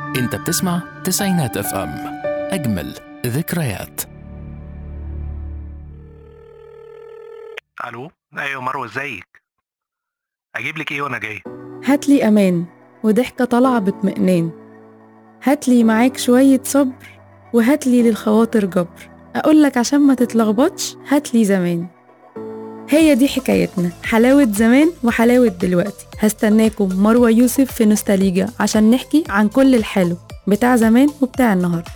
انت بتسمع تسعينات اف ام اجمل ذكريات الو ايوه مروه ازيك اجيب لك ايه وانا جاي هاتلي أمان وضحكة طالعة باطمئنان هاتلي معاك شوية صبر وهاتلي للخواطر جبر أقولك عشان ما تتلخبطش هاتلي زمان هي دي حكايتنا حلاوة زمان وحلاوة دلوقتي هستناكم مروة يوسف في نوستاليجا عشان نحكي عن كل الحلو بتاع زمان وبتاع النهاردة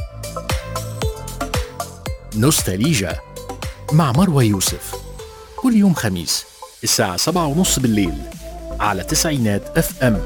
نوستاليجا مع مروى يوسف كل يوم خميس الساعة سبعة ونص بالليل على تسعينات اف ام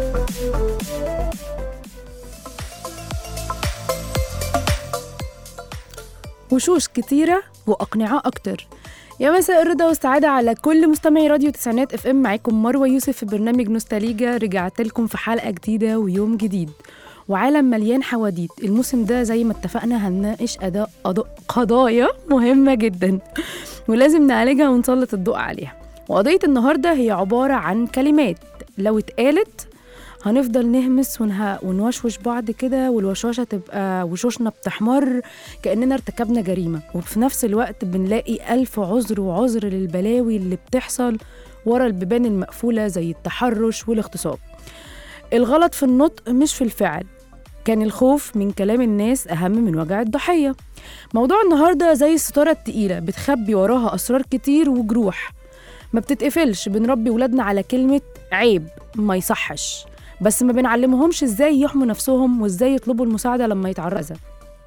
وشوش كتيرة وأقنعة أكتر يا مساء الرضا والسعادة على كل مستمعي راديو تسعينات اف ام معاكم مروة يوسف في برنامج نوستاليجا رجعت لكم في حلقة جديدة ويوم جديد وعالم مليان حواديت الموسم ده زي ما اتفقنا هنناقش أداء أداء قضايا مهمة جدا ولازم نعالجها ونسلط الضوء عليها وقضية النهاردة هي عبارة عن كلمات لو اتقالت هنفضل نهمس ونه... ونوشوش بعض كده والوشوشة تبقى وشوشنا بتحمر كأننا ارتكبنا جريمة وفي نفس الوقت بنلاقي ألف عذر وعذر للبلاوي اللي بتحصل ورا البيبان المقفولة زي التحرش والاغتصاب الغلط في النطق مش في الفعل كان الخوف من كلام الناس أهم من وجع الضحية موضوع النهاردة زي الستارة التقيلة بتخبي وراها أسرار كتير وجروح ما بتتقفلش بنربي ولادنا على كلمة عيب ما يصحش بس ما بنعلمهمش ازاي يحموا نفسهم وازاي يطلبوا المساعدة لما يتعرضوا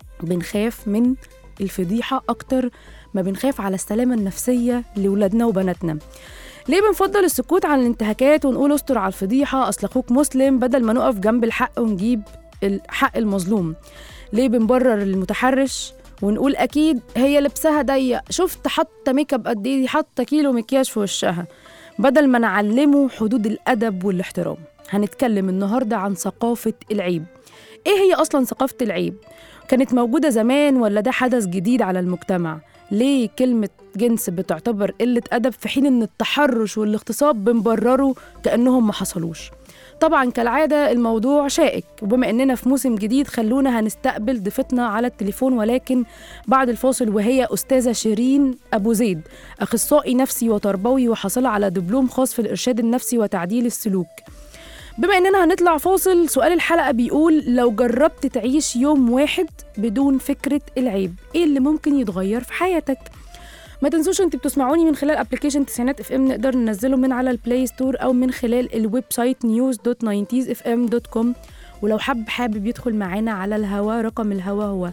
بنخاف من الفضيحة أكتر ما بنخاف على السلامة النفسية لولادنا وبناتنا ليه بنفضل السكوت عن الانتهاكات ونقول استر على الفضيحة أصل أخوك مسلم بدل ما نقف جنب الحق ونجيب الحق المظلوم ليه بنبرر المتحرش ونقول أكيد هي لبسها ضيق شفت حاطة ميك اب قد إيه دي حاطة كيلو مكياج في وشها بدل ما نعلمه حدود الأدب والاحترام هنتكلم النهاردة عن ثقافة العيب إيه هي أصلا ثقافة العيب؟ كانت موجودة زمان ولا ده حدث جديد على المجتمع؟ ليه كلمة جنس بتعتبر قلة أدب في حين إن التحرش والاغتصاب بنبرره كأنهم ما حصلوش؟ طبعا كالعادة الموضوع شائك وبما إننا في موسم جديد خلونا هنستقبل ضيفتنا على التليفون ولكن بعد الفاصل وهي أستاذة شيرين أبو زيد أخصائي نفسي وتربوي وحاصلة على دبلوم خاص في الإرشاد النفسي وتعديل السلوك بما اننا هنطلع فاصل سؤال الحلقه بيقول لو جربت تعيش يوم واحد بدون فكره العيب ايه اللي ممكن يتغير في حياتك ما تنسوش انتوا بتسمعوني من خلال ابلكيشن تسعينات اف ام نقدر ننزله من على البلاي ستور او من خلال الويب سايت news دوت اف ام دوت كوم ولو حب حابب يدخل معانا على الهوا رقم الهوا هو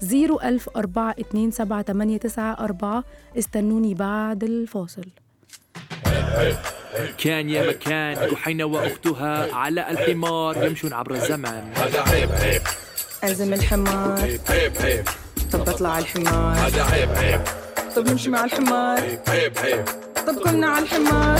010427894 استنوني بعد الفاصل كان يا مكان جحينة وأختها على الحمار يمشون عبر الزمن ألزم الحمار طب بطلع على الحمار طب نمشي مع الحمار طب كنا على الحمار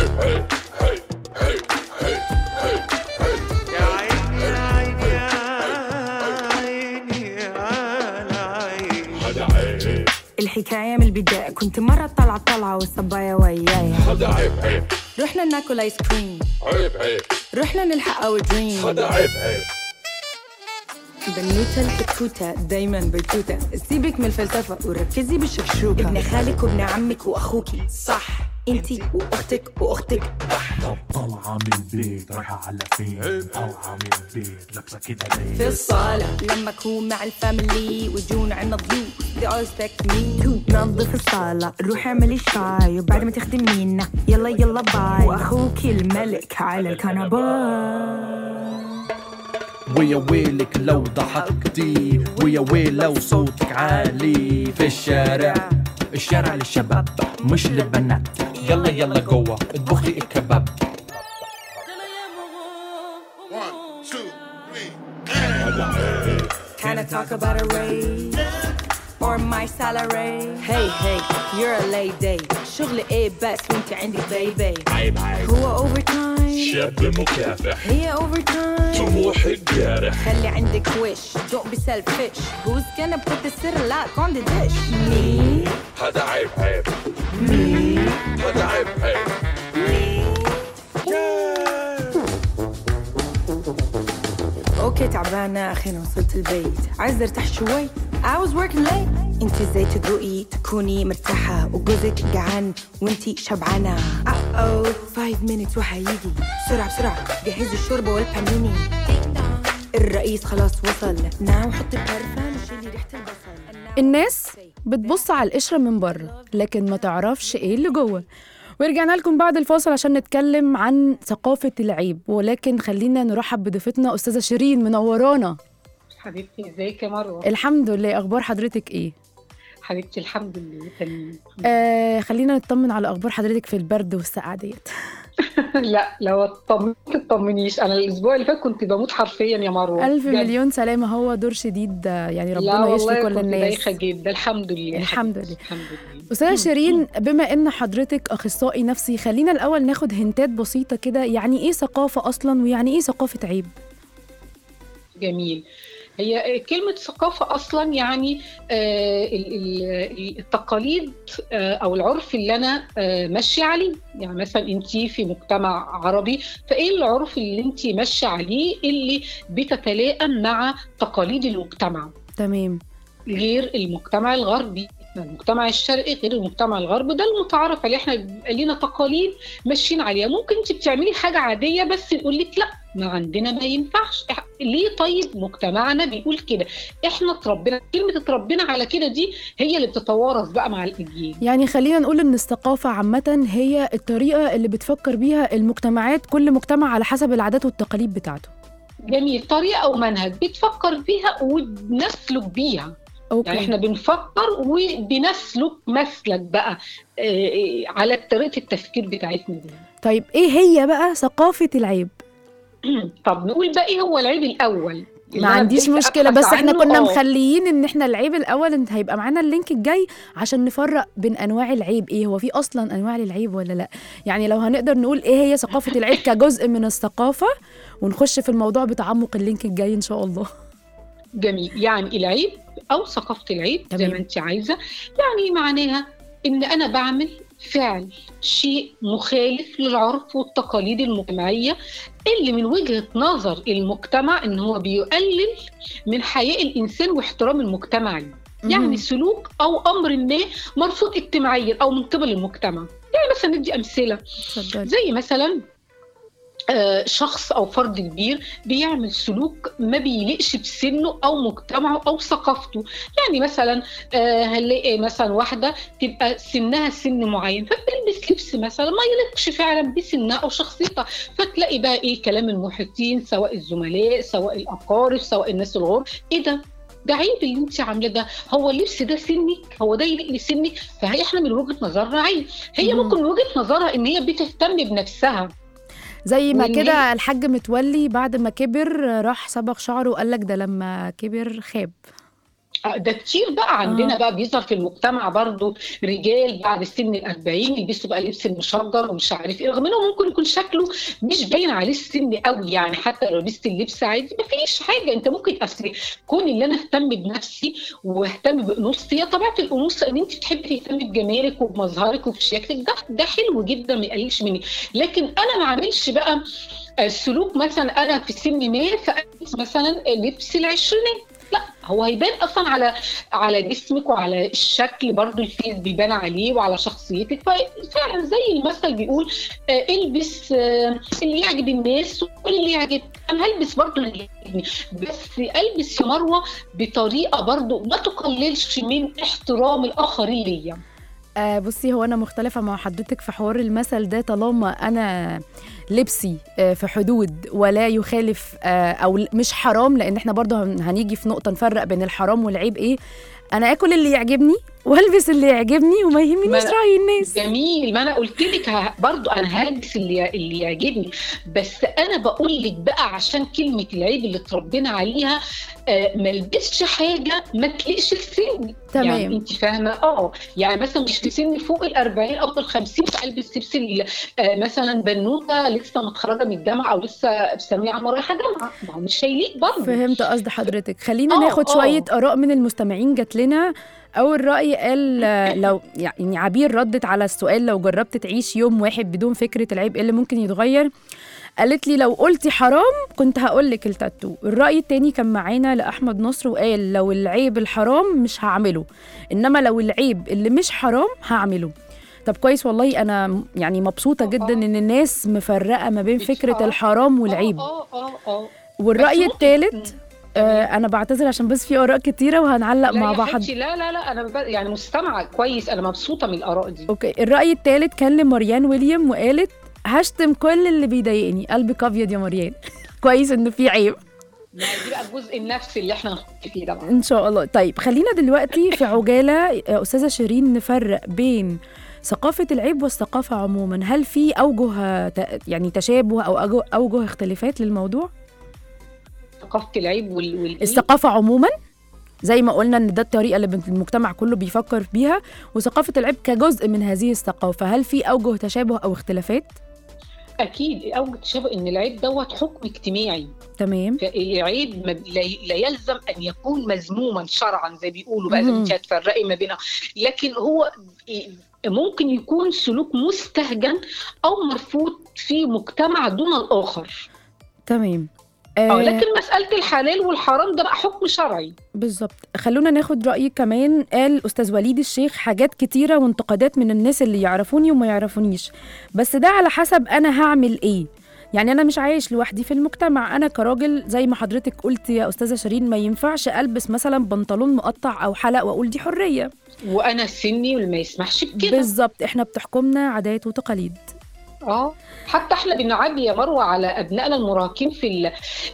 الحكاية من البداية كنت مرة طلع طلعة والصبايا وياي رحنا ناكل ايس كريم رحنا نلحق اور دريم بنوتة الكتكوتة دايما بتوتة سيبك من الفلسفة وركزي بالشكشوكة ابن خالك وابن عمك واخوكي صح انتي واختك واختك طالعة من البيت رايحة على فين طالعة من البيت لابسة كده ليه في الصالة لما أكون مع الفاميلي ويجون عنا ضيوف they all expect me to نظف الصالة روحي اعملي شاي وبعد ما تخدمينا يلا يلا باي وأخوكي الملك على الكنبة ويا ويلك لو ضحكتي ويا ويل لو صوتك عالي في الشارع الشارع للشباب مش للبنات يلا يلا جوا اطبخي الكباب Can I talk about a raise or my salary? Hey hey, you're a lady. شغل ايه بس وانت عندي baby. عيب عيب هو اوفر تايم شاب مكافح هي اوفر تايم طموحك جارح خلي عندك وش don't be selfish who's gonna put the cerelac on the dish me هذا عيب عيب هذا عيب عيب اوكي ماشية تعبانة أخيرا وصلت البيت عايزة ارتاح شوي I was working late انت ازاي تدوقي تكوني مرتاحة وجوزك جعان وانتي شبعانة uh oh five minutes وهيجي بسرعة بسرعة جهزي الشوربة والبانيني الرئيس خلاص وصل ناو حطي البرفان وشيلي ريحة البصل الناس بتبص على القشرة من بره لكن ما تعرفش ايه اللي جوه ورجعنا لكم بعد الفاصل عشان نتكلم عن ثقافة العيب ولكن خلينا نرحب بضيفتنا أستاذة شيرين منورانا حبيبتي ازيك يا مروه الحمد لله أخبار حضرتك ايه؟ حبيبتي الحمد لله تمام آه خلينا نطمن على أخبار حضرتك في البرد والسقعة ديت لا لو اطمنت تطمنيش انا الاسبوع اللي فات كنت بموت حرفيا يا مروه ألف بجد. مليون سلامة هو دور شديد آه، يعني لا ربنا والله يشفي كل كنت الناس دايخه جدا الحمد لله الحمد حبيبتي، لله. الحمد لله أستاذة شيرين بما إن حضرتك أخصائي نفسي خلينا الأول ناخد هنتات بسيطة كده يعني إيه ثقافة أصلا ويعني إيه ثقافة عيب؟ جميل هي كلمة ثقافة أصلا يعني آه، ال- ال- التقاليد آه، أو العرف اللي أنا آه، ماشية عليه يعني مثلا أنت في مجتمع عربي فإيه العرف اللي أنت ماشية عليه اللي بتتلائم مع تقاليد المجتمع تمام غير المجتمع الغربي المجتمع الشرقي غير المجتمع الغربي ده المتعارف عليه احنا بيبقى لينا تقاليد ماشيين عليها ممكن انت بتعملي حاجه عاديه بس نقول لك لا ما عندنا ما ينفعش إح- ليه طيب مجتمعنا بيقول كده احنا اتربينا كلمه اتربينا على كده دي هي اللي بتتوارث بقى مع الاجيال يعني خلينا نقول ان الثقافة عامة هي الطريقة اللي بتفكر بيها المجتمعات كل مجتمع على حسب العادات والتقاليد بتاعته جميل طريقه او منهج بتفكر بيها وبنسلك بيها اوكي يعني احنا بنفكر وبنسلك مسلك بقى آه، على طريقه التفكير بتاعتنا دي طيب ايه هي بقى ثقافة العيب طب نقول بقى ايه هو العيب الاول اللي ما أنا عنديش بديت مشكلة أبحث بس احنا عنه؟ كنا آه. مخليين ان احنا العيب الاول انت هيبقى معانا اللينك الجاي عشان نفرق بين انواع العيب ايه هو في اصلا انواع للعيب ولا لا يعني لو هنقدر نقول ايه هي ثقافة العيب كجزء من الثقافة ونخش في الموضوع بتعمق اللينك الجاي ان شاء الله جميل يعني العيب او ثقافه العيب زي تمام. ما انت عايزه يعني معناها ان انا بعمل فعل شيء مخالف للعرف والتقاليد المجتمعيه اللي من وجهه نظر المجتمع ان هو بيقلل من حياء الانسان واحترام المجتمع ليه يعني مهم. سلوك او امر ما مرفوض اجتماعيا او من قبل المجتمع يعني مثلا ندي امثله اتفضلي زي مثلا آه، شخص او فرد كبير بيعمل سلوك ما بيليقش بسنه او مجتمعه او ثقافته يعني مثلا آه، هنلاقي مثلا واحده تبقى سنها سن معين فبتلبس لبس مثلا ما يليقش فعلا بسنها او شخصيتها فتلاقي بقى ايه كلام المحيطين سواء الزملاء سواء الاقارب سواء الناس الغرب ايه ده ده عيب اللي انت عاملاه ده هو اللبس ده سنك هو ده يليق لسنك فهي احنا من وجهه نظرنا عيب هي مم. ممكن من وجهه نظرها ان هي بتهتم بنفسها زي ما وإن كده الحاج متولي بعد ما كبر راح صبغ شعره وقال لك ده لما كبر خاب آه، ده كتير بقى عندنا آه. بقى بيظهر في المجتمع برضو رجال بعد سن الأربعين يلبسوا بقى لبس المشجر ومش عارف ايه رغم انه ممكن يكون شكله مش باين عليه السن قوي يعني حتى لو لبست اللبس عادي مفيش حاجه انت ممكن اصل كون ان انا اهتم بنفسي واهتم بانوثتي هي طبيعه الانوثه ان انت تحبي تهتمي بجمالك وبمظهرك وبشكلك ده ده حلو جدا ما يقللش مني لكن انا ما اعملش بقى آه، سلوك مثلا انا في سن ما فالبس مثلا لبس العشرينات لا هو هيبان اصلا على على جسمك وعلى الشكل برضو الفيس بيبان عليه وعلى شخصيتك ففعلا زي المثل بيقول آه، البس آه، اللي يعجب الناس واللي يعجب انا هلبس برضو اللي يعجبني بس البس يا مروه بطريقه برضو ما تقللش من احترام الاخرين ليا آه بصي هو انا مختلفه مع حضرتك في حوار المثل ده طالما انا لبسي آه في حدود ولا يخالف آه او ل- مش حرام لان احنا برضه هن- هنيجي في نقطه نفرق بين الحرام والعيب ايه انا اكل اللي يعجبني والبس اللي يعجبني وما يهمنيش ما- راي الناس جميل ما انا قلت لك ه- برضو انا هلبس اللي اللي يعجبني بس انا بقول لك بقى عشان كلمه العيب اللي اتربينا عليها آه ما البسش حاجه ما تليقش لسني تمام. يعني انت فاهمه اه يعني مثلا مش في سن فوق ال 40 او ال 50 فالبس لبس ال- آه مثلا بنوته لسه متخرجه من الجامعه او لسه في ثانويه عامه رايحه جامعه ما هو مش هيليق برضه فهمت قصد حضرتك خلينا آه، ناخد آه. شويه اراء من المستمعين جات لنا اول راي قال آه، لو يعني عبير ردت على السؤال لو جربت تعيش يوم واحد بدون فكره العيب ايه اللي ممكن يتغير قالت لي لو قلتي حرام كنت هقول لك التاتو الراي التاني كان معانا لاحمد نصر وقال لو العيب الحرام مش هعمله انما لو العيب اللي مش حرام هعمله طب كويس والله انا م- يعني مبسوطه جدا ان الناس مفرقه ما بين فكره بصراحة. الحرام والعيب اه اه اه والراي بس ممكن- الثالث آه انا بعتذر عشان بس في اراء كتيره وهنعلق لا مع يا بعض حبيبتي لا لا لا انا ب- يعني مستمعه كويس انا مبسوطه من الاراء دي اوكي الراي الثالث كان لمريان ويليام وقالت هشتم كل اللي بيضايقني قلبك ابيض يا مريان كويس ان في عيب ما دي بقى الجزء النفسي اللي احنا نحط فيه ده بقى ان شاء الله طيب خلينا دلوقتي في عجاله يا استاذه شيرين نفرق بين ثقافة العيب والثقافة عموما هل في أوجه ت- يعني تشابه أو أوجه- أوجه اختلافات للموضوع؟ ثقافه العيب وال وال الثقافة عموما زي ما قلنا ان ده الطريقة اللي بن- المجتمع كله بيفكر بيها وثقافة العيب كجزء من هذه الثقافة هل في أوجه تشابه أو اختلافات؟ اكيد اوجه تشابه ان العيب دوت حكم اجتماعي تمام فالعيب ما- لا لا يلزم ان يكون مذموما شرعا زي بيقولوا بقى زي مهم. انت هتفرقي ما بينها لكن هو ممكن يكون سلوك مستهجن او مرفوض في مجتمع دون الاخر تمام اه لكن مساله الحلال والحرام ده بقى حكم شرعي بالظبط خلونا ناخد رأي كمان قال أستاذ وليد الشيخ حاجات كتيرة وانتقادات من الناس اللي يعرفوني وما يعرفونيش بس ده على حسب أنا هعمل إيه يعني أنا مش عايش لوحدي في المجتمع أنا كراجل زي ما حضرتك قلت يا أستاذة شيرين ما ينفعش ألبس مثلا بنطلون مقطع أو حلق وأقول دي حرية وانا سني واللي ما يسمحش بكده بالظبط إحنا بتحكمنا عادات وتقاليد اه حتى احنا بنعدي يا مروه على ابنائنا المراهقين في ال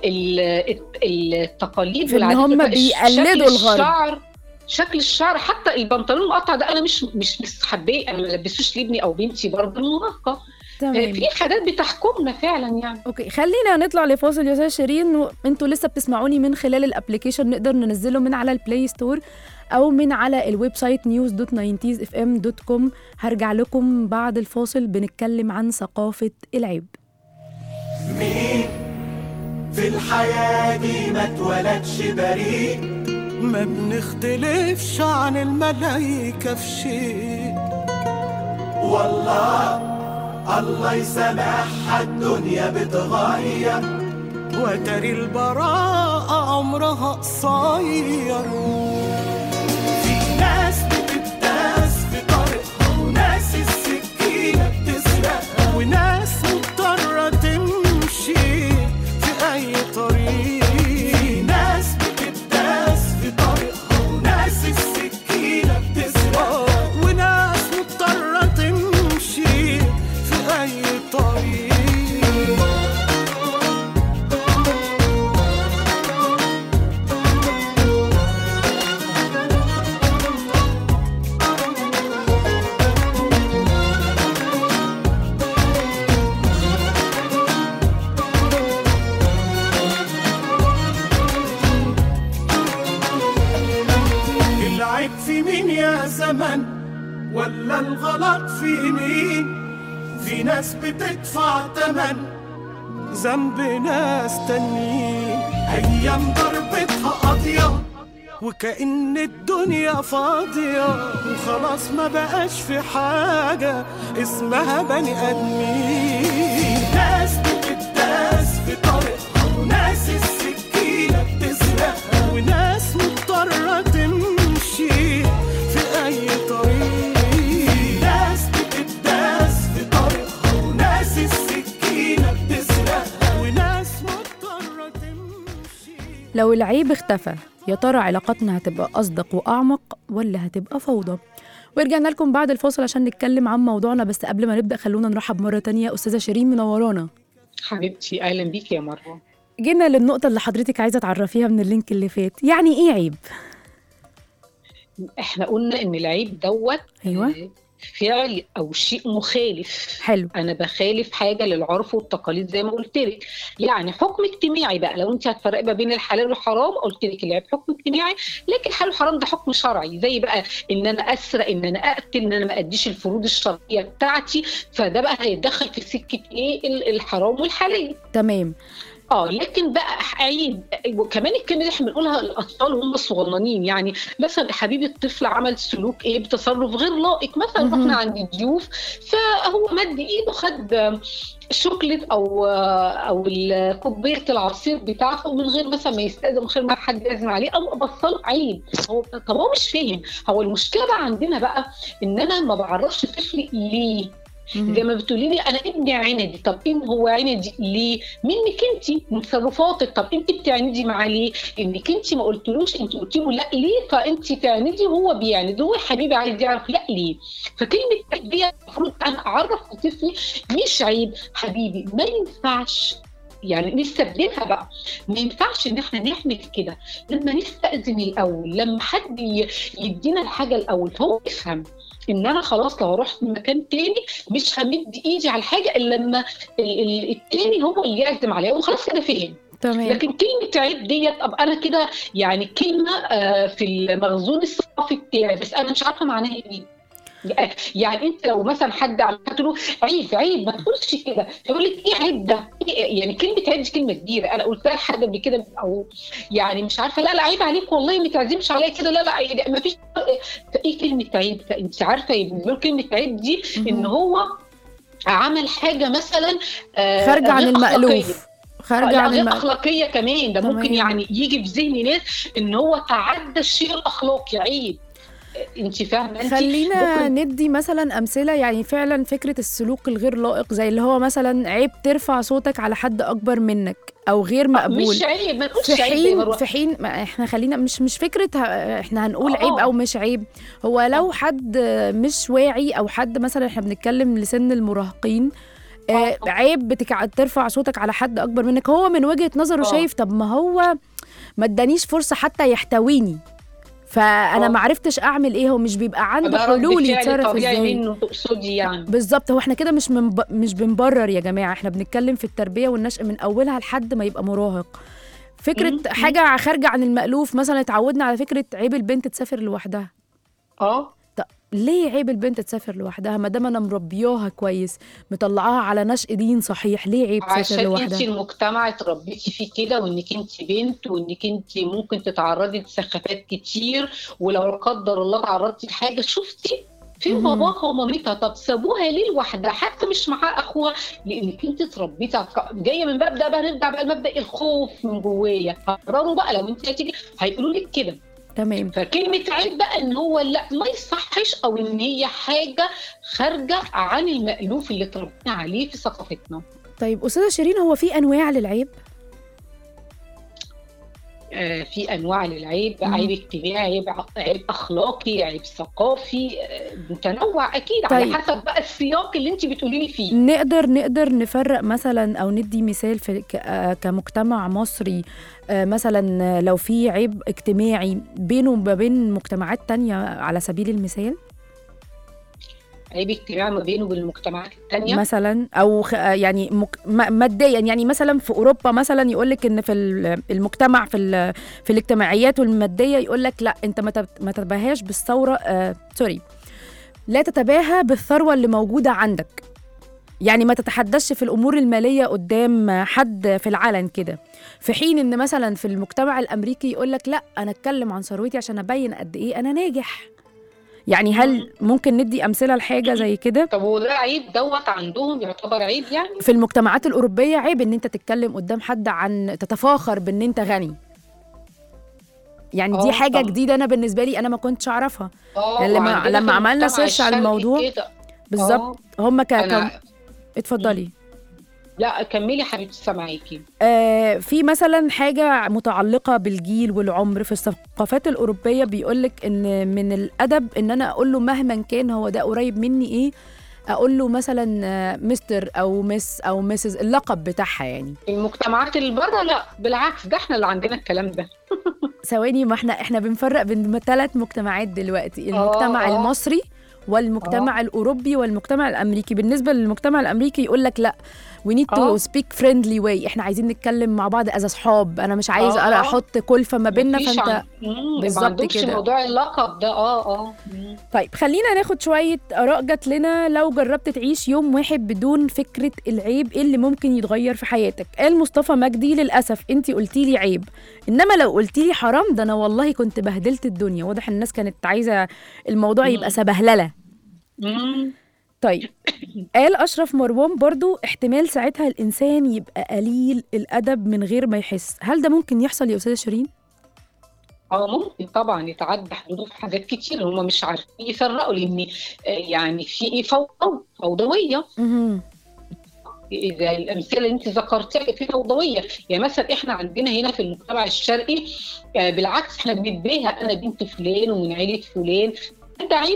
ال التقاليد في إن والعادات هم بقى بيقلدوا شكل الغرب. الشعر شكل الشعر حتى البنطلون المقطع ده انا مش مش مستحباه انا ما لبسوش لابني او بنتي برضه المراهقه تمام في حاجات بتحكمنا فعلا يعني اوكي خلينا نطلع لفاصل يا استاذ شيرين وانتوا لسه بتسمعوني من خلال الابلكيشن نقدر ننزله من على البلاي ستور او من على الويب سايت news.90sfm.com هرجع لكم بعد الفاصل بنتكلم عن ثقافة العيب مين في الحياة دي ما اتولدش بريء ما بنختلفش عن الملايكة في شيء والله الله يسامحها الدنيا بتغير وتري البراءة عمرها قصير في ناس بتداس في طريقها وناس السكينة بتسرقها وناس مضطرة تمشي في أي طريق في ناس بتداس في طريقها وناس السكينة بتسرقها وناس مضطرة تمشي في أي طريق العيب في مين يا زمن ولا الغلط في مين في ناس بتدفع تمن ذنب ناس تانيين ايام ضربتها قاضية وكأن الدنيا فاضية وخلاص ما بقاش في حاجة اسمها بني آدمين ناس بتداس في طريقها وناس السكينة بتسرقها وناس مضطرة تمشي في أي طريق ناس بتداس في طريقها وناس السكينة بتسرقها وناس مضطرة تمشي لو العيب اختفى يا ترى علاقاتنا هتبقى أصدق وأعمق ولا هتبقى فوضى ورجعنا لكم بعد الفاصل عشان نتكلم عن موضوعنا بس قبل ما نبدأ خلونا نرحب مرة تانية أستاذة شيرين منورانا حبيبتي اهلا بيك يا مروه جينا للنقطة اللي حضرتك عايزة تعرفيها من اللينك اللي فات يعني إيه عيب؟ احنا قلنا ان العيب دوت أيوة. آه، فعل او شيء مخالف حلو انا بخالف حاجه للعرف والتقاليد زي ما قلت لك يعني حكم اجتماعي بقى لو انت هتفرقي ما بين الحلال والحرام قلت لك العيب حكم اجتماعي لكن الحلال والحرام ده حكم شرعي زي بقى ان انا اسرق ان انا اقتل ان انا ما اديش الفروض الشرعيه بتاعتي فده بقى هيتدخل في سكه ايه ال- الحرام والحلال تمام اه لكن بقى عيب وكمان الكلمه دي احنا بنقولها للاطفال وهم صغننين يعني مثلا يا حبيبي الطفل عمل سلوك ايه بتصرف غير لائق مثلا مهم. رحنا عند الضيوف فهو مد ايده خد شوكليت او او ال- كوبايه العصير بتاعته من غير مثلا ما يستاذن من غير ما حد يعزم عليه او بصله عيب هو طب هو مش فاهم هو المشكله بقى عندنا بقى ان انا ما بعرفش طفلي ليه مهم. زي ما بتقولي لي انا ابني عندي طب ان هو عندي ليه منك انت من تصرفاتك طب انت بتعندي معاه ليه انك انت ما قلتلوش انت قلت له لا ليه فانت تعندي وهو بيعند هو يا حبيبي عايز يعرف لا ليه فكلمه تربيه المفروض انا اعرف طفلي مش عيب حبيبي ما ينفعش يعني نستبدلها بقى ما ينفعش ان احنا نعمل كده لما نستأذن الاول لما حد ي- يدينا الحاجه الاول فهو يفهم ان انا خلاص لو رحت مكان تاني مش همد ايدي على الحاجه الا لما ال- ال- التاني هو اللي يعزم عليها وخلاص كده فهم تمام لكن كلمه عيب ديت طب انا كده يعني كلمه آه، في المخزون الثقافي بتاعي بس انا مش عارفه معناها ايه يعني انت لو مثلا حد عملت له عيب عيب ما تقولش كده يقول لك ايه عيب ده؟ إيه يعني كلمه عيب دي كلمه كبيره انا قلتها لحد قبل كده او يعني مش عارفه لا لا عيب عليك والله ما تعزمش عليا كده لا لا ما فيش ايه كلمه عيب انت عارفه يقول كلمه عيب دي ان هو عمل حاجه مثلا آه، خارجه عن غير أخلاقية. المألوف خارجه لا عن غير المألوف اخلاقيه كمان ده تمام. ممكن يعني يجي في ذهن ناس ان هو تعدى الشيء الاخلاقي عيب انت فاهمه انت خلينا ممكن- ندي مثلا امثله يعني فعلا فكره السلوك الغير لائق زي اللي هو مثلا عيب ترفع صوتك على حد اكبر منك او غير مقبول مش عيب ما نقولش في عيب زي حين مروة. في حين ما احنا خلينا مش مش فكره ه- احنا هنقول آه. عيب او مش عيب هو لو حد مش واعي او حد مثلا احنا بنتكلم لسن المراهقين آه آه. عيب بتكع... ترفع صوتك على حد اكبر منك هو من وجهه نظره آه. شايف طب ما هو ما ادانيش فرصه حتى يحتويني فانا آه. ما عرفتش اعمل ايه هو مش بيبقى عنده ده رد حلول فعل يتصرف طبيعي ازاي منه تقصدي يعني بالظبط هو احنا كده مش من مش بنبرر يا جماعه احنا بنتكلم في التربيه والنشء من اولها لحد ما يبقى مراهق فكره مم. حاجه خارجه عن المألوف مثلا اتعودنا على فكره عيب البنت تسافر لوحدها اه طب ليه عيب البنت تسافر لوحدها ما دام انا مربياها كويس مطلعاها على نشء دين صحيح ليه عيب تسافر عشان انت لوحدها المجتمع اتربيتي فيه كده وانك انت بنت وانك انت ممكن تتعرضي لسخافات كتير ولو لا قدر الله تعرضتي لحاجه شفتي فين مهم. باباها ومامتها طب سابوها ليه لوحدها حتى مش معاه اخوها لانك انت اتربيتي على- جايه من مبدا بقى نرجع بقى لمبدا الخوف من جوايا قرروا بقى لو انت هتيجي هيقولوا لك كده تمام فكلمة عيب بقى ان هو لا ما يصحش او ان هي حاجة خارجة عن المألوف اللي اتربينا عليه في ثقافتنا طيب استاذه شيرين هو في انواع للعيب آه في انواع للعيب مم. عيب اجتماعي عيب ع- عيب اخلاقي عيب ثقافي آه متنوع اكيد طيب. على حسب بقى السياق اللي انت بتقولي لي فيه نقدر نقدر نفرق مثلا او ندي مثال في ك- آه كمجتمع مصري آه، مثلا آه، لو في عيب اجتماعي بينه وما بين مجتمعات تانية على سبيل المثال عيب اجتماعي ما بينه وبين المجتمعات التانية مثلا او خ- آه، يعني مك... م- ماديا يعني مثلا في اوروبا مثلا يقول لك ان في ال- المجتمع في ال... في الاجتماعيات والماديه يقول لك لا انت ما تب- ما تتباهاش بالثوره آه... سوري لا تتباهى بالثروه اللي موجوده عندك يعني ما تتحدثش في الامور الماليه قدام حد في العلن كده في حين ان مثلا في المجتمع الامريكي يقول لك لا انا اتكلم عن ثروتي عشان ابين قد ايه انا ناجح يعني هل ممكن ندي امثله لحاجه زي كده طب وده عيب دوت عندهم يعتبر عيب يعني في المجتمعات الأوروبية عيب إن أنت تتكلم قدام حد عن تتفاخر بإن أنت غني يعني دي آه، حاجة طبعاً. جديدة أنا بالنسبة لي أنا ما كنتش أعرفها اه لما- وعندنا لما في عملنا المجتمع سيرش على الشرقي الموضوع كده. بالظبط هم ك... أنا ك... اتفضلي لا كملي حبيبتي سامعاكي آه في مثلا حاجة متعلقة بالجيل والعمر في الثقافات الأوروبية بيقولك إن من الأدب إن أنا أقول له مهما كان هو ده قريب مني إيه أقول له مثلا آه، مستر أو مس أو مسز اللقب بتاعها يعني المجتمعات اللي بره لا بالعكس ده احنا اللي عندنا الكلام ده ثواني ما احنا احنا بنفرق بين ثلاث مجتمعات دلوقتي المجتمع آه. المصري والمجتمع الاوروبي والمجتمع الامريكي بالنسبه للمجتمع الامريكي يقول لك لا we need to آه. speak friendly way احنا عايزين نتكلم مع بعض از اصحاب انا مش عايز آه، انا آه. احط كلفه ما بيننا مفيش فانت عن- مم، بالظبط ما عندهمش كده. موضوع اللقب ده اه اه مم. طيب خلينا ناخد شويه اراء جات لنا لو جربت تعيش يوم واحد بدون فكره العيب ايه اللي ممكن يتغير في حياتك قال مصطفى مجدي للاسف انت قلتي لي عيب انما لو قلتي لي حرام ده انا والله كنت بهدلت الدنيا واضح الناس كانت عايزه الموضوع يبقى سبهلله مم. طيب قال أشرف مروان برضو احتمال ساعتها الإنسان يبقى قليل الأدب من غير ما يحس هل ده ممكن يحصل يا أستاذة شيرين؟ اه ممكن طبعا يتعدى حدوده في حاجات كتير هم مش عارفين يفرقوا لان آه، يعني في ايه فوضى فوضويه مهم. اذا الامثله اللي انت ذكرتيها في فوضويه يعني مثلا احنا عندنا هنا في المجتمع الشرقي آه، بالعكس احنا بنتباهى انا بنت فلان ومن عيله فلان ده عيب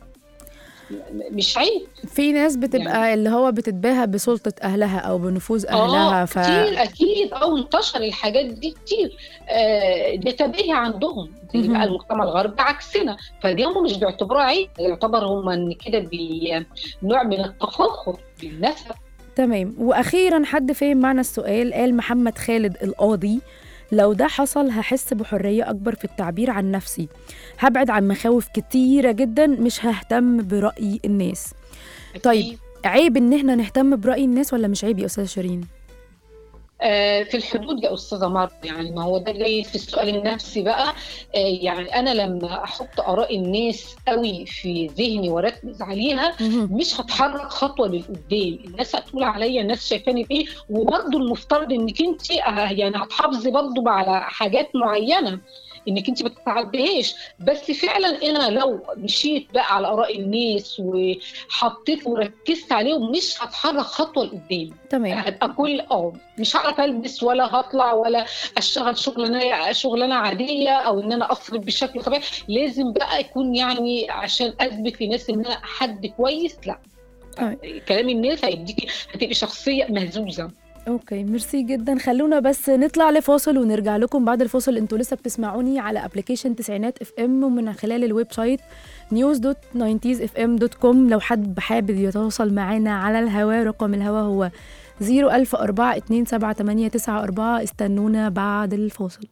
م- مش عيب في ناس بتبقى اللي هو بتتباهى بسلطة أهلها أو بنفوذ أهلها اه ف كتير اكيد اه وانتشر الحاجات دي كتير آه ده تباهي عندهم زي مهم. بقى المجتمع الغربي عكسنا فدي هم مش بيعتبروها عيب يعتبر هم ان كده بي- نوع من التفاخر بالنسب تمام وأخيرا حد فهم معنى السؤال قال محمد خالد القاضي لو ده حصل هحس بحرية أكبر في التعبير عن نفسي هبعد عن مخاوف كتيرة جدا مش ههتم برأي الناس طيب. أكيد. عيب إن احنا نهتم برأي الناس ولا مش عيب يا أستاذة شيرين؟ آه، في الحدود يا استاذه مروه يعني ما هو ده جاي في السؤال النفسي بقى آه، يعني انا لما احط اراء الناس قوي في ذهني واركز عليها مهم. مش هتحرك خطوه للقدام الناس هتقول عليا الناس شايفاني بايه وبرضه المفترض انك انت يعني هتحافظي برضه على حاجات معينه انك انت ما تتعديهاش بس فعلا انا لو مشيت بقى على اراء الناس وحطيت وركزت عليهم مش هتحرك خطوه لقدام تمام هبقى كل اه مش هعرف البس ولا هطلع ولا اشتغل شغلانه شغلانه عاديه او ان انا اصرف بشكل طبيعي لازم بقى يكون يعني عشان اثبت للناس ان انا حد كويس لا طيب. كلام الناس هيديكي هتبقي شخصيه مهزوزه اوكي ميرسي جدا خلونا بس نطلع لفاصل ونرجع لكم بعد الفاصل انتوا لسه بتسمعوني على ابلكيشن تسعينات اف ام ومن خلال الويب سايت نيوز دوت ناينتيز اف ام دوت كوم لو حد حابب يتواصل معانا على الهواء رقم الهواء هو 010427894 استنونا بعد الفاصل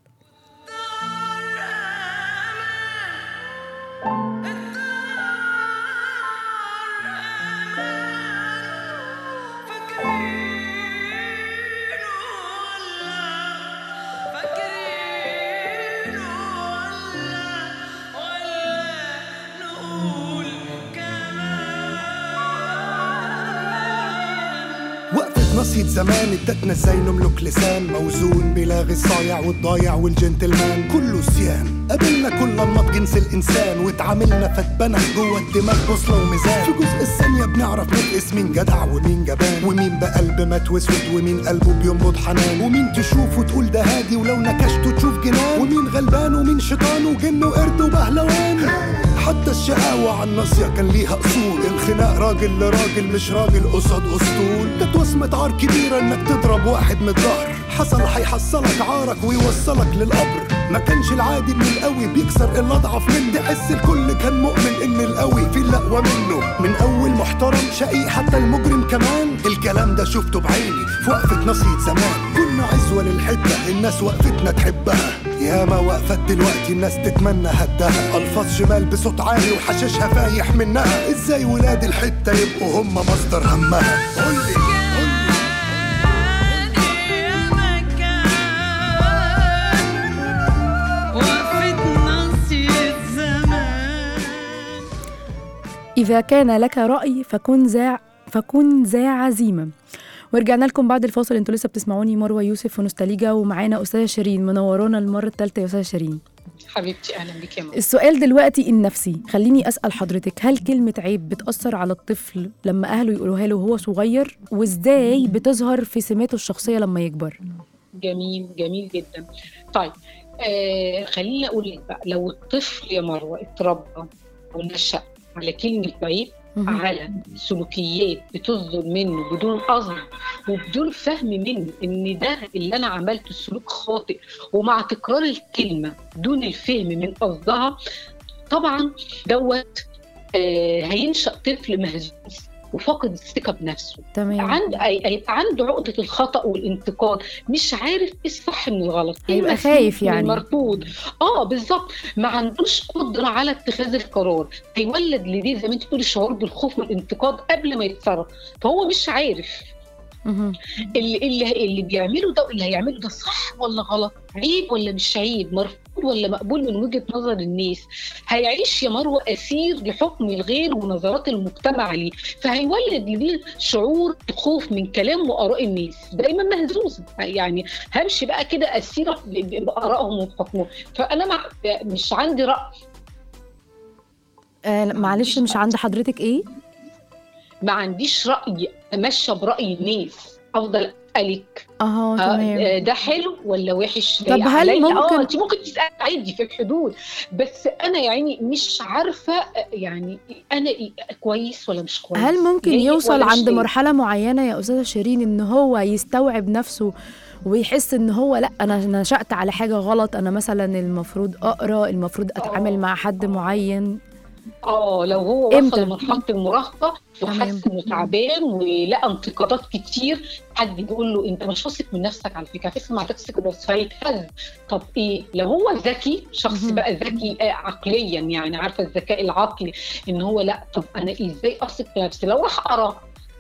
وقفة نصية زمان ادتنا ازاي نملك لسان موزون بلاغي الصايع والضايع والجنتلمان كله سيان قابلنا كل انماط جنس الانسان واتعاملنا فاتبنى جوه الدماغ بوصله وميزان في جزء الثانيه بنعرف نقيس مين جدع ومين جبان ومين بقلب مات واسود ومين قلبه بينبض حنان ومين تشوفه تقول ده هادي ولو نكشته تشوف جنان ومين غلبان ومين شيطان وجن وقرد وبهلوان حتى الشقاوة على الناصية كان ليها أصول الخناق راجل لراجل مش راجل قصاد أسطول كانت وصمة عار كبيرة إنك تضرب واحد من الظهر حصل هيحصلك عارك ويوصلك للقبر ما كانش العادي ان القوي بيكسر اللي اضعف منه تحس الكل كان مؤمن ان القوي في الاقوى منه من اول محترم شقي حتى المجرم كمان الكلام ده شفته بعيني في وقفة نصية زمان كنا عزوة للحتة الناس وقفتنا تحبها ياما وقفت دلوقتي الناس تتمنى هدها الفاظ شمال بصوت عالي وحشاشها فايح منها ازاي ولاد الحتة يبقوا هم مصدر همها قولي قولي إذا كان لك رأي فكن ذا فكن ذا عزيمة ورجعنا لكم بعد الفاصل انتوا لسه بتسمعوني مروه يوسف ونوستاليجا ومعانا استاذه شيرين منورانا المره الثالثه يا استاذه شيرين حبيبتي اهلا بك يا ماما السؤال دلوقتي النفسي خليني اسال حضرتك هل كلمه عيب بتاثر على الطفل لما اهله يقولوها له وهو صغير وازاي بتظهر في سماته الشخصيه لما يكبر جميل جميل جدا طيب آه خليني اقول لك بقى لو الطفل يا مروه اتربى ونشأ على كلمه عيب مهم. على سلوكيات بتصدر منه بدون قصد وبدون فهم منه ان ده اللي انا عملته السلوك خاطئ ومع تكرار الكلمه دون الفهم من قصدها طبعا دوت آه هينشا طفل مهزوز وفاقد الثقه بنفسه تمام عنده هيبقى عنده عقده الخطا والانتقاد مش عارف ايه الصح من الغلط ايه هيبقى المسموح خايف من يعني. المرفوض اه بالظبط ما عندوش قدره على اتخاذ القرار هيولد لديه زي ما انت بتقولي شعور بالخوف والانتقاد قبل ما يتصرف فهو مش عارف مهم. اللي اللي اللي بيعمله ده اللي هيعمله ده صح ولا غلط عيب ولا مش عيب مرفوض ولا مقبول من وجهه نظر الناس هيعيش يا مروه اسير لحكم الغير ونظرات المجتمع ليه فهيولد لديه شعور خوف من كلام واراء الناس دايما مهزوز يعني همشي بقى كده اسيره ب- ب- بارائهم وبحكمهم فانا مع مش عندي راي آه معلش مش عند حضرتك ايه ما عنديش راي امشى براي الناس افضل اسالك اه آه، تمام آه، ده حلو ولا وحش طب هل عليا؟ ممكن- اه انت ممكن تسال عادي في الحدود بس انا يعني مش عارفه آه، يعني انا إيه، كويس ولا مش كويس هل ممكن لايق يوصل ولا مش عند لايق؟ مرحلة معينة يا أستاذة شيرين إن هو يستوعب نفسه ويحس إن هو لأ أنا نشأت على حاجة غلط أنا مثلا المفروض أقرأ المفروض أتعامل آه. مع حد معين اه لو هو إمتى؟ وصل لمرحله المراهقه تمام. وحس انه تعبان ولقى انتقادات كتير حد بيقول له انت مش واثق من نفسك على فكره اسمع تكسك بس فيتهز طب ايه لو هو ذكي شخص مهم. بقى ذكي آه، عقليا يعني عارفه الذكاء العقلي ان هو لا طب انا ازاي اثق في نفسي لو راح قرا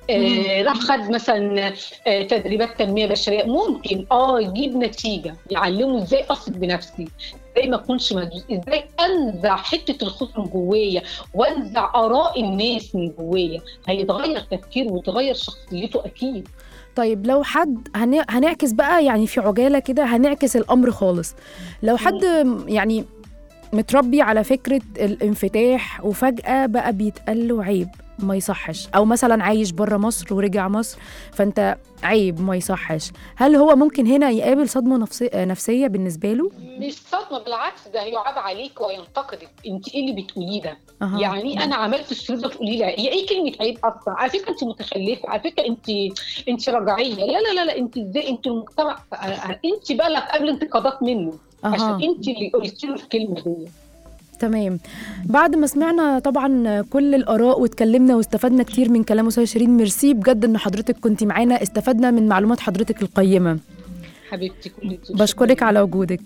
آه راح خد مثلا آه تدريبات تنميه بشريه ممكن اه يجيب نتيجه يعلمه ازاي اثق بنفسي ازاي ما اكونش مهزوز ازاي انزع حته الخوف من جوايا وانزع اراء الناس من جوايا هيتغير تفكيره وتغير شخصيته اكيد طيب لو حد هن... هنعكس بقى يعني في عجالة كده هنعكس الأمر خالص لو حد يعني متربي على فكرة الانفتاح وفجأة بقى بيتقال له عيب ما يصحش أو مثلا عايش بره مصر ورجع مصر فأنت عيب ما يصحش هل هو ممكن هنا يقابل صدمة نفسي... نفسية بالنسبة له؟ مش صدمه بالعكس ده هيعاب عليك وينتقدك انت ايه اللي بتقوليه ده أها. يعني انا عملت السلوك ده تقولي لي هي ايه كلمه عيب اصلا على فكره انت متخلفه على فكره انت انت رجعيه لا لا لا لا انت ازاي انت المجتمع انت بقى اللي هتقابلي انتقادات منه عشان أها. انت اللي قلتي له الكلمه دي تمام بعد ما سمعنا طبعا كل الاراء واتكلمنا واستفدنا كتير من كلام استاذه شيرين ميرسي بجد ان حضرتك كنت معانا استفدنا من معلومات حضرتك القيمه حبيبتي كل دي بشكرك على وجودك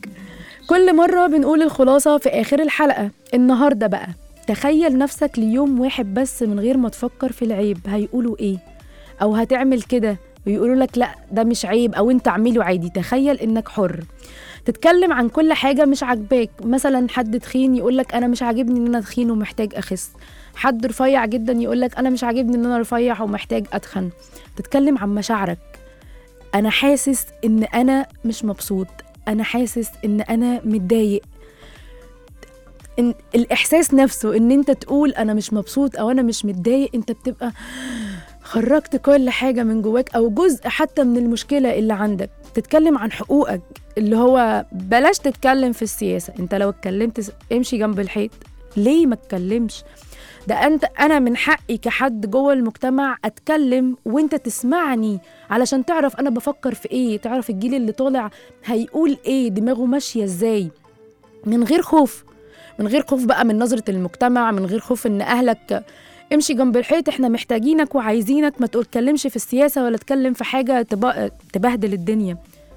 كل مرة بنقول الخلاصة في آخر الحلقة النهاردة بقى تخيل نفسك ليوم واحد بس من غير ما تفكر في العيب هيقولوا ايه أو هتعمل كده ويقولوا لك لا ده مش عيب أو انت اعمله عادي تخيل انك حر تتكلم عن كل حاجة مش عاجباك مثلا حد تخين يقول لك أنا مش عاجبني إن أنا تخين ومحتاج أخس حد رفيع جدا يقول لك أنا مش عاجبني إن أنا رفيع ومحتاج أتخن تتكلم عن مشاعرك أنا حاسس إن أنا مش مبسوط أنا حاسس إن أنا متضايق إن الإحساس نفسه إن أنت تقول أنا مش مبسوط أو أنا مش متضايق أنت بتبقى خرجت كل حاجة من جواك أو جزء حتى من المشكلة اللي عندك تتكلم عن حقوقك اللي هو بلاش تتكلم في السياسة انت لو اتكلمت س- امشي جنب الحيط ليه ما اتكلمش ده انت انا من حقي كحد جوه المجتمع اتكلم وانت تسمعني علشان تعرف انا بفكر في ايه تعرف الجيل اللي طالع هيقول ايه دماغه ماشية ازاي من غير خوف من غير خوف بقى من نظرة المجتمع من غير خوف ان اهلك امشي جنب الحيط احنا محتاجينك وعايزينك ما تتكلمش في السياسة ولا تتكلم في حاجة تب- تبهدل الدنيا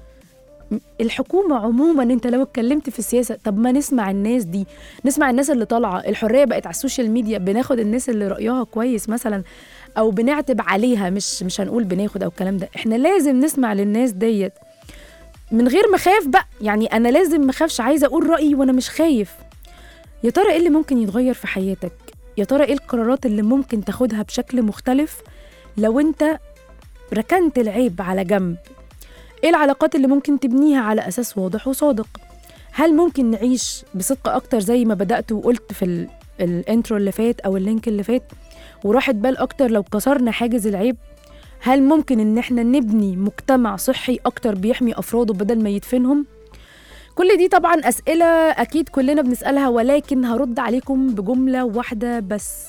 الحكومة عموما انت لو اتكلمت في السياسة طب ما نسمع الناس دي نسمع الناس اللي طالعة الحرية بقت على السوشيال ميديا بناخد الناس اللي رأيها كويس مثلا او بنعتب عليها مش مش هنقول بناخد او الكلام ده احنا لازم نسمع للناس ديت من غير ما اخاف بقى يعني انا لازم ما اخافش عايزة اقول رأيي وانا مش خايف يا ترى ايه اللي ممكن يتغير في حياتك يا ترى ايه القرارات اللي ممكن تاخدها بشكل مختلف لو انت ركنت العيب على جنب ايه العلاقات اللي ممكن تبنيها على اساس واضح وصادق هل ممكن نعيش بصدق اكتر زي ما بدات وقلت في ال- الانترو اللي فات او اللينك اللي فات وراحت بال اكتر لو كسرنا حاجز العيب هل ممكن ان احنا نبني مجتمع صحي اكتر بيحمي افراده بدل ما يدفنهم كل دي طبعا اسئله اكيد كلنا بنسالها ولكن هرد عليكم بجمله واحده بس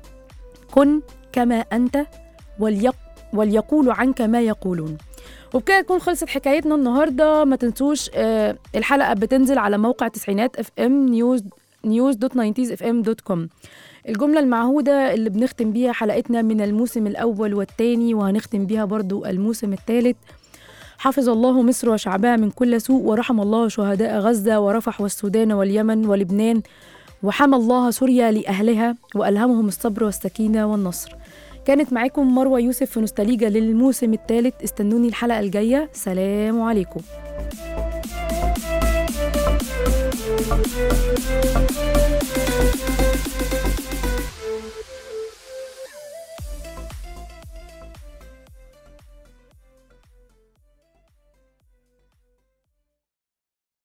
كن كما انت وليق وليقولوا عنك ما يقولون وبكده تكون خلصت حكايتنا النهارده ما تنسوش آه الحلقه بتنزل على موقع تسعينات اف ام نيوز نيوز دوت ناينتيز اف ام دوت كوم الجملة المعهودة اللي بنختم بيها حلقتنا من الموسم الأول والتاني وهنختم بيها برضو الموسم الثالث حفظ الله مصر وشعبها من كل سوء ورحم الله شهداء غزة ورفح والسودان واليمن ولبنان وحمى الله سوريا لأهلها وألهمهم الصبر والسكينة والنصر كانت معاكم مروة يوسف في نوستاليجا للموسم الثالث استنوني الحلقة الجاية سلام عليكم Thank you.